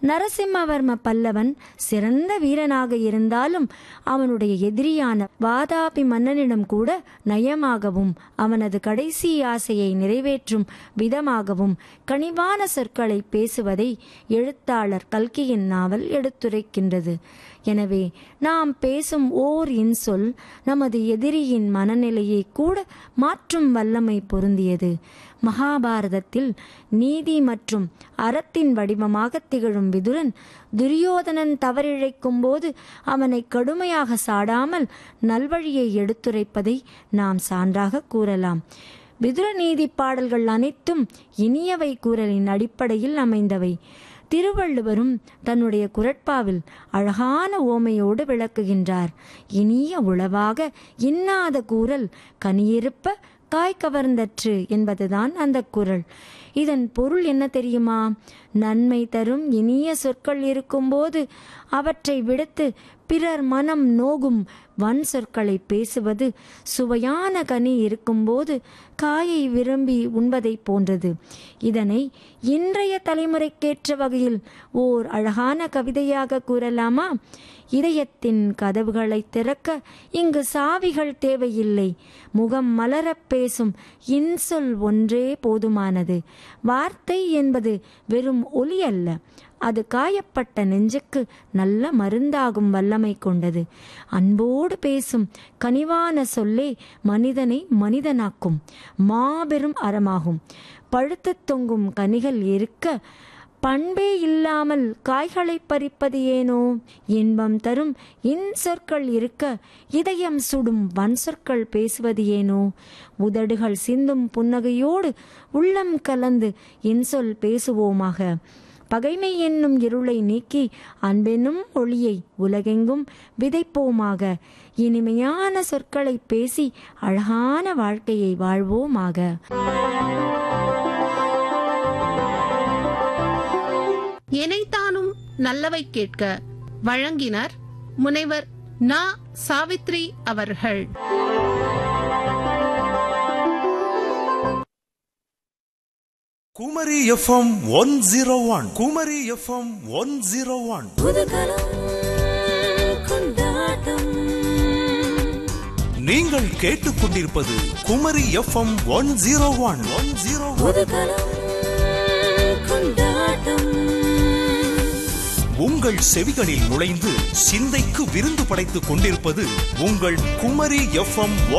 நரசிம்மவர்ம பல்லவன் சிறந்த வீரனாக இருந்தாலும் அவனுடைய எதிரியான வாதாபி மன்னனிடம் கூட நயமாகவும் அவனது கடைசி ஆசையை நிறைவேற்றும் விதமாகவும் கனிவான சொற்களை பேசுவதை எழுத்தாளர் கல்கியின் நாவல் எடுத்துரைக்கின்றது எனவே நாம் பேசும் ஓர் இன்சொல் நமது எதிரியின் மனநிலையை கூட மாற்றும் வல்லமை பொருந்தியது மகாபாரதத்தில் நீதி மற்றும் அறத்தின் வடிவமாக திகழும் விதுரன் துரியோதனன் தவறிழைக்கும் போது அவனை கடுமையாக சாடாமல் நல்வழியை எடுத்துரைப்பதை நாம் சான்றாக கூறலாம் விதுர நீதி பாடல்கள் அனைத்தும் இனியவை கூறலின் அடிப்படையில் அமைந்தவை திருவள்ளுவரும் தன்னுடைய குரட்பாவில் அழகான ஓமையோடு விளக்குகின்றார் இனிய உளவாக இன்னாத கூறல் கனியிருப்ப காய் கவர்ந்தற்று என்பதுதான் அந்த குரல் இதன் பொருள் என்ன தெரியுமா நன்மை தரும் இனிய சொற்கள் இருக்கும்போது அவற்றை விடுத்து பிறர் மனம் நோகும் வன் சொற்களை பேசுவது சுவையான கனி இருக்கும்போது காயை விரும்பி உண்பதை போன்றது இதனை இன்றைய தலைமுறைக்கேற்ற வகையில் ஓர் அழகான கவிதையாக கூறலாமா இதயத்தின் கதவுகளை திறக்க இங்கு சாவிகள் தேவையில்லை முகம் மலரப் பேசும் இன்சொல் ஒன்றே போதுமானது வார்த்தை என்பது வெறும் ஒலி அல்ல அது காயப்பட்ட நெஞ்சுக்கு நல்ல மருந்தாகும் வல்லமை கொண்டது அன்போடு பேசும் கனிவான சொல்லே மனிதனை மனிதனாக்கும் மாபெரும் அறமாகும் பழுத்து தொங்கும் கனிகள் இருக்க பண்பே இல்லாமல் காய்களை பறிப்பது ஏனோ இன்பம் தரும் இன்சொற்கள் இருக்க இதயம் சுடும் வன் சொற்கள் பேசுவது ஏனோ உதடுகள் சிந்தும் புன்னகையோடு உள்ளம் கலந்து இன்சொல் பேசுவோமாக பகைமை என்னும் இருளை நீக்கி அன்பெனும் ஒளியை உலகெங்கும் விதைப்போமாக இனிமையான சொற்களை பேசி அழகான வாழ்க்கையை வாழ்வோமாக எனைத்தானும் நல்லவை கேட்க வழங்கினர் முனைவர் நா சாவித்ரி அவர்கள் Kumari FM one zero one Kumari FM one zero one நீங்கள் கேட்டுக்கொண்டிருப்பது Kumari FM one zero one one zero உங்கள் செவிகளில் நுழைந்து சிந்தைக்கு விருந்து படைத்துக் கொண்டிருப்பது உங்கள் குமரி எஃப்எம்